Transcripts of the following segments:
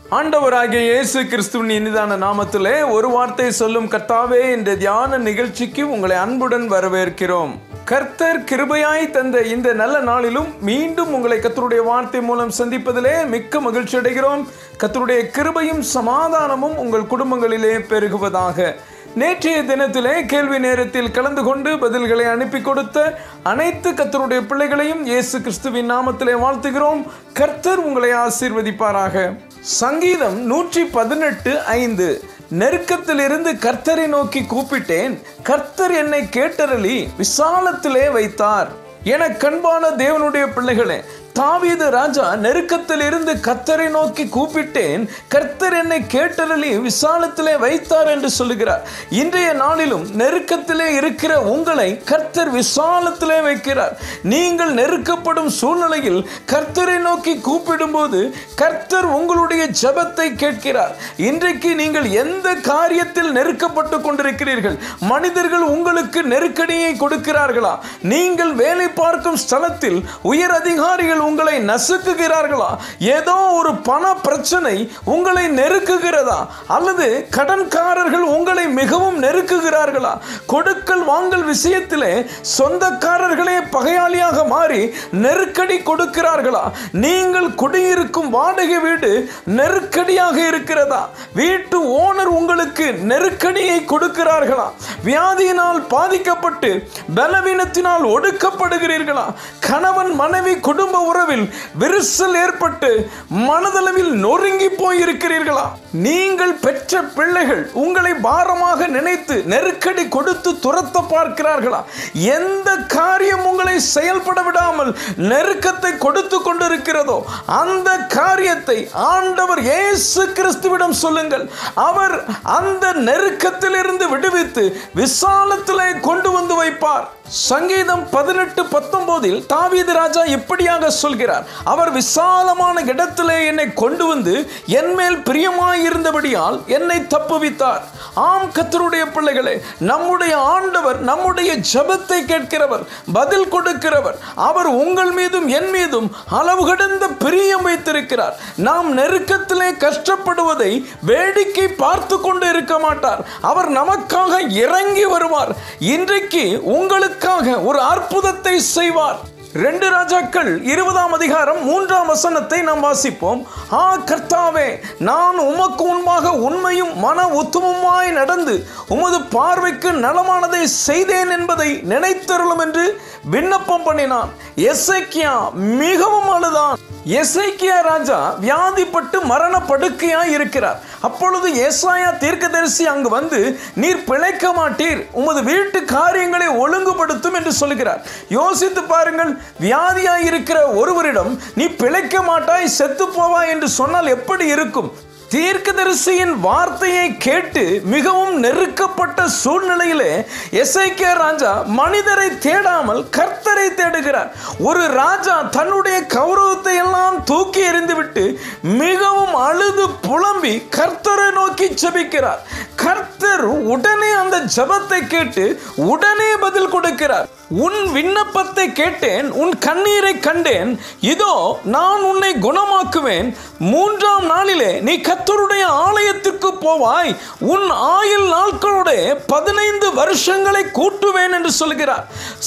ஆண்டவராகிய இயேசு கிறிஸ்துவின் இனிதான நாமத்திலே ஒரு வார்த்தை சொல்லும் கர்த்தாவே என்ற தியான நிகழ்ச்சிக்கு உங்களை அன்புடன் வரவேற்கிறோம் கர்த்தர் கிருபையாய் தந்த இந்த நல்ல நாளிலும் மீண்டும் உங்களை கர்த்தருடைய வார்த்தை மூலம் சந்திப்பதிலே மிக்க மகிழ்ச்சி அடைகிறோம் கர்த்தருடைய கிருபையும் சமாதானமும் உங்கள் குடும்பங்களிலே பெருகுவதாக நேற்றைய தினத்திலே கேள்வி நேரத்தில் கலந்து கொண்டு பதில்களை அனுப்பி கொடுத்த அனைத்து கர்த்தருடைய பிள்ளைகளையும் இயேசு கிறிஸ்துவின் நாமத்திலே வாழ்த்துகிறோம் கர்த்தர் உங்களை ஆசீர்வதிப்பாராக சங்கீதம் நூற்றி பதினெட்டு ஐந்து நெருக்கத்திலிருந்து கர்த்தரை நோக்கி கூப்பிட்டேன் கர்த்தர் என்னை கேட்டரளி விசாலத்திலே வைத்தார் என கண்பான தேவனுடைய பிள்ளைகளே தாவீது ராஜா நெருக்கத்தில் இருந்து கர்த்தரை நோக்கி கூப்பிட்டேன் கர்த்தர் என்னை கேட்டரளி விசாலத்திலே வைத்தார் என்று சொல்லுகிறார் இன்றைய நாளிலும் நெருக்கத்திலே இருக்கிற உங்களை கர்த்தர் விசாலத்திலே வைக்கிறார் நீங்கள் நெருக்கப்படும் சூழ்நிலையில் கர்த்தரை நோக்கி கூப்பிடும்போது கர்த்தர் உங்களுடைய ஜெபத்தை கேட்கிறார் இன்றைக்கு நீங்கள் எந்த காரியத்தில் நெருக்கப்பட்டு கொண்டிருக்கிறீர்கள் மனிதர்கள் உங்களுக்கு நெருக்கடியை கொடுக்கிறார்களா நீங்கள் வேலை பார்க்கும் ஸ்தலத்தில் உயர் அதிகாரிகள் உங்களை நசுக்குகிறார்களா ஏதோ ஒரு பண பிரச்சனை உங்களை நெருக்குகிறதா அல்லது கடன்காரர்கள் உங்களை மிகவும் நெருக்குகிறார்களா கொடுக்கல் வாங்கல் விஷயத்திலே சொந்தக்காரர்களே பகையாளியாக மாறி நெருக்கடி கொடுக்கிறார்களா நீங்கள் குடியிருக்கும் வாடகை வீடு நெருக்கடியாக இருக்கிறதா வீட்டு ஓனர் உங்களுக்கு நெருக்கடியை கொடுக்கிறார்களா வியாதியினால் பாதிக்கப்பட்டு பலவீனத்தினால் ஒடுக்கப்படுகிறீர்களா கணவன் மனைவி குடும்ப உறவில் விரிசல் ஏற்பட்டு மனதளவில் நொறுங்கி போயிருக்கிறீர்களா நீங்கள் பெற்ற பிள்ளைகள் உங்களை பாரமாக நினைத்து நெருக்கடி கொடுத்து துரத்த பார்க்கிறார்களா எந்த காரியம் உங்களை செயல்பட விடாமல் நெருக்கத்தை கொடுத்து கொண்டிருக்கிறதோ அந்த காரியத்தை ஆண்டவர் இயேசு கிறிஸ்துவிடம் சொல்லுங்கள் அவர் அந்த நெருக்கத்திலிருந்து விடுவித்து விசாலத்திலே கொண்டு வந்து வைப்பார் சங்கீதம் பதினெட்டு பத்தொன்பதில் தாவீது ராஜா இப்படியாக சொல்கிறார் அவர் விசாலமான இடத்திலே என்னை கொண்டு வந்து என் மேல் பிரியமாயிருந்தபடியால் என்னை தப்புவித்தார் ஆம் கத்தருடைய பிள்ளைகளே நம்முடைய ஆண்டவர் நம்முடைய ஜெபத்தை கேட்கிறவர் பதில் கொடுக்கிறவர் அவர் உங்கள் மீதும் என் மீதும் அளவு கடந்த பிரியம் வைத்திருக்கிறார் நாம் நெருக்கத்திலே கஷ்டப்படுவதை வேடிக்கை பார்த்து கொண்டு இருக்க மாட்டார் அவர் நமக்காக இறங்கி வருவார் இன்றைக்கு உங்களுக்காக ஒரு அற்புதத்தை செய்வார் ரெண்டு ராஜாக்கள் இருபதாம் அதிகாரம் மூன்றாம் வசனத்தை நாம் வாசிப்போம் ஆ கர்த்தாவே நான் உமக்கு முன்பாக உண்மையும் மன உத்தமமாய் நடந்து உமது பார்வைக்கு நலமானதை செய்தேன் என்பதை நினைத்தருளும் என்று விண்ணப்பம் பண்ணினான் எசேக்கியா மிகவும் அழுதான் எசேக்கியா ராஜா வியாதிப்பட்டு மரண படுக்கையாய் இருக்கிறார் அப்பொழுது ஏசாயா தீர்க்கதரிசி அங்கு வந்து நீர் பிழைக்க மாட்டீர் உமது வீட்டு காரியங்களை ஒழுங்குபடுத்தும் என்று சொல்கிறார் யோசித்து பாருங்கள் வியாதியாய் இருக்கிற ஒருவரிடம் நீ பிழைக்க மாட்டாய் செத்து போவாய் என்று சொன்னால் எப்படி இருக்கும் தீர்க்கதரிசியின் வார்த்தையை கேட்டு மிகவும் நெருக்கப்பட்ட சூழ்நிலையிலே எஸ்ஐகே ராஜா மனிதரை தேடாமல் கர்த்தரை தேடுகிறார் ஒரு ராஜா தன்னுடைய கௌரவத்தை எல்லாம் தூக்கி எறிந்துவிட்டு மிகவும் அழுது புலம்பி கர்த்தரை நோக்கி ஜெபிக்கிறார் கர்த்தர் உடனே அந்த ஜெபத்தை கேட்டு உடனே பதில் கொடுக்கிறார் உன் விண்ணப்பத்தை கேட்டேன் உன் கண்ணீரை கண்டேன் இதோ நான் உன்னை குணமாக்குவேன் மூன்றாம் நாளிலே நீ கத்தருடைய ஆலயத்திற்கு போவாய் உன் ஆயுள் நாட்களோட பதினைந்து வருஷங்களை கூட்டுவேன் என்று சொல்கிறார்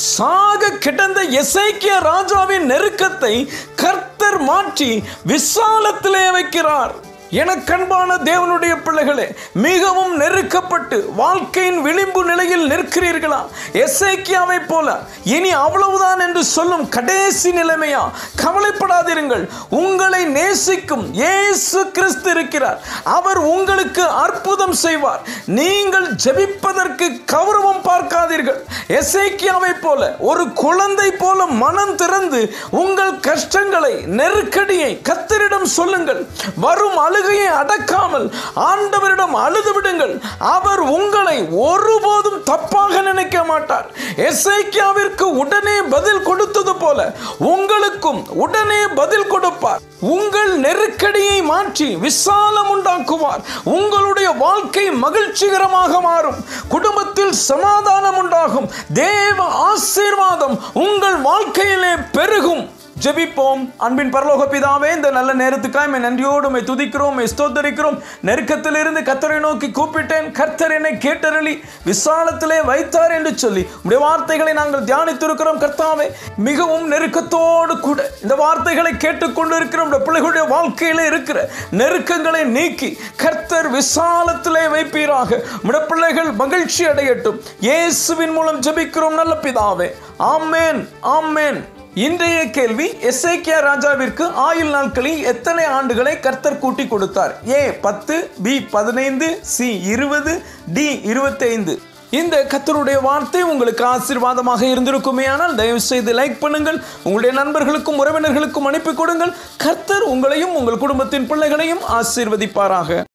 சாக கிடந்த எசைக்கிய ராஜாவின் நெருக்கத்தை கர்த்தர் மாற்றி விசாலத்திலே வைக்கிறார் எனக்கன்பான தேவனுடைய பிள்ளைகளே மிகவும் நெருக்கப்பட்டு வாழ்க்கையின் விளிம்பு நிலையில் நிற்கிறீர்களா எஸ்ஐக்கியாவை போல இனி அவ்வளவுதான் என்று சொல்லும் கடைசி நிலைமையா கவலைப்படாதிருங்கள் உங்களை நேசிக்கும் இயேசு கிறிஸ்து இருக்கிறார் அவர் உங்களுக்கு அற்புதம் செய்வார் நீங்கள் ஜெபிப்பதற்கு கௌரவம் பார்க்காதீர்கள் எஸ்ஐக்கியாவை போல ஒரு குழந்தை போல மனம் திறந்து உங்கள் கஷ்டங்களை நெருக்கடியை கத்தரிடம் சொல்லுங்கள் வரும் அழு அழுகையை அடக்காமல் ஆண்டவரிடம் அழுது விடுங்கள் அவர் உங்களை ஒருபோதும் தப்பாக நினைக்க மாட்டார் எசைக்கியாவிற்கு உடனே பதில் கொடுத்தது போல உங்களுக்கும் உடனே பதில் கொடுப்பார் உங்கள் நெருக்கடியை மாற்றி விசாலம் உண்டாக்குவார் உங்களுடைய வாழ்க்கை மகிழ்ச்சிகரமாக மாறும் குடும்பத்தில் சமாதானம் உண்டாகும் தேவ ஆசீர்வாதம் உங்கள் வாழ்க்கையிலே பெருகும் ஜெபிப்போம் அன்பின் பரலோக பிதாவே இந்த நல்ல நேரத்துக்காய் உம்மை நன்றியோடு உம்மை துதிக்கிறோம் உம்மை ஸ்தோத்தரிக்கிறோம் நெருக்கத்திலிருந்து கர்த்தரை நோக்கி கூப்பிட்டேன் கர்த்தர் என்னை கேட்டருளி விசாலத்திலே வைத்தார் என்று சொல்லி உடைய வார்த்தைகளை நாங்கள் தியானித்திருக்கிறோம் கர்த்தாவே மிகவும் நெருக்கத்தோடு கூட இந்த வார்த்தைகளை கேட்டுக்கொண்டு இருக்கிற உடைய பிள்ளைகளுடைய வாழ்க்கையில இருக்கிற நெருக்கங்களை நீக்கி கர்த்தர் விசாலத்திலே வைப்பீராக உடைய பிள்ளைகள் மகிழ்ச்சி அடையட்டும் இயேசுவின் மூலம் ஜெபிக்கிறோம் நல்ல பிதாவே ஆமேன் ஆமேன் இன்றைய கேள்வி எஸ்ஐகே ராஜாவிற்கு ஆயுள் நாட்களில் எத்தனை ஆண்டுகளை கர்த்தர் கூட்டி கொடுத்தார் ஏ பத்து பி பதினைந்து சி இருபது டி இருபத்தைந்து இந்த கர்த்தருடைய வார்த்தை உங்களுக்கு ஆசீர்வாதமாக இருந்திருக்குமே ஆனால் தயவு செய்து லைக் பண்ணுங்கள் உங்களுடைய நண்பர்களுக்கும் உறவினர்களுக்கும் அனுப்பி கொடுங்கள் கர்த்தர் உங்களையும் உங்கள் குடும்பத்தின் பிள்ளைகளையும் ஆசீர்வதிப்பாராக